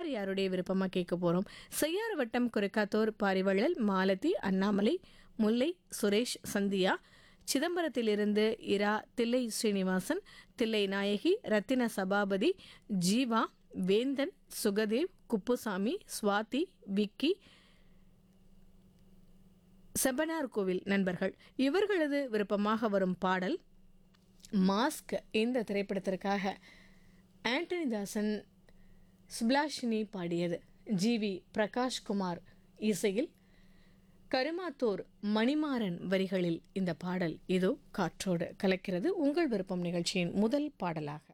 யார் யாருடைய விருப்பமாக கேட்க போகிறோம் செய்யாறு வட்டம் குறைக்காத்தோர் பாரிவள்ளல் மாலதி அண்ணாமலை முல்லை சுரேஷ் சந்தியா சிதம்பரத்திலிருந்து இரா தில்லை ஸ்ரீனிவாசன் தில்லை நாயகி ரத்தின சபாபதி ஜீவா வேந்தன் சுகதேவ் குப்புசாமி சுவாதி விக்கி செம்பனார் கோவில் நண்பர்கள் இவர்களது விருப்பமாக வரும் பாடல் மாஸ்க் இந்த திரைப்படத்திற்காக ஆண்டனி தாசன் சுப்லாஷினி பாடியது ஜிவி பிரகாஷ்குமார் இசையில் கருமாத்தூர் மணிமாறன் வரிகளில் இந்த பாடல் இதோ காற்றோடு கலக்கிறது உங்கள் விருப்பம் நிகழ்ச்சியின் முதல் பாடலாக